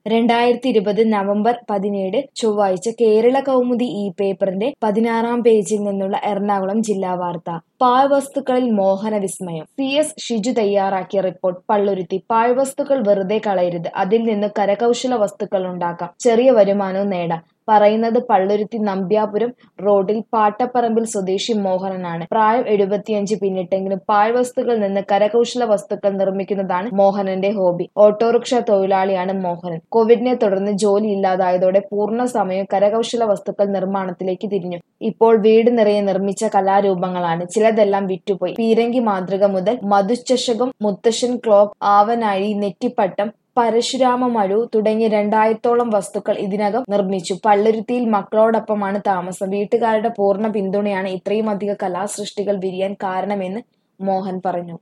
രണ്ടായിരത്തി ഇരുപത് നവംബർ പതിനേഴ് ചൊവ്വാഴ്ച കേരള കൗമുദി ഈ പേപ്പറിന്റെ പതിനാറാം പേജിൽ നിന്നുള്ള എറണാകുളം ജില്ലാ വാർത്ത പാഴ്വസ്തുക്കളിൽ മോഹന വിസ്മയം സി എസ് ഷിജു തയ്യാറാക്കിയ റിപ്പോർട്ട് പള്ളുരുത്തി പാഴ്വസ്തുക്കൾ വെറുതെ കളയരുത് അതിൽ നിന്ന് കരകൗശല വസ്തുക്കൾ ഉണ്ടാക്കാം ചെറിയ വരുമാനവും നേടാം പറയുന്നത് പള്ളുരുത്തി നമ്പ്യാപുരം റോഡിൽ പാട്ടപ്പറമ്പിൽ സ്വദേശി മോഹനനാണ് പ്രായം എഴുപത്തിയഞ്ച് പിന്നിട്ടെങ്കിലും പാഴ്വസ്തുക്കളിൽ നിന്ന് കരകൗശല വസ്തുക്കൾ നിർമ്മിക്കുന്നതാണ് മോഹനന്റെ ഹോബി ഓട്ടോറിക്ഷ തൊഴിലാളിയാണ് മോഹനൻ കോവിഡിനെ തുടർന്ന് ജോലി ഇല്ലാതായതോടെ പൂർണ്ണ സമയം കരകൗശല വസ്തുക്കൾ നിർമ്മാണത്തിലേക്ക് തിരിഞ്ഞു ഇപ്പോൾ വീട് നിറയെ നിർമ്മിച്ച കലാരൂപങ്ങളാണ് ചിലതെല്ലാം വിറ്റുപോയി പീരങ്കി മാതൃക മുതൽ മധുചഷകം മുത്തശ്ശൻ ക്ലോക്ക് ആവനാഴി നെറ്റിപ്പട്ടം പരശുരാമ മഴു തുടങ്ങിയ രണ്ടായിരത്തോളം വസ്തുക്കൾ ഇതിനകം നിർമ്മിച്ചു പള്ളുരുത്തിയിൽ മക്കളോടൊപ്പമാണ് താമസം വീട്ടുകാരുടെ പൂർണ്ണ പിന്തുണയാണ് ഇത്രയും അധിക കലാസൃഷ്ടികൾ വിരിയാൻ കാരണമെന്ന് മോഹൻ പറഞ്ഞു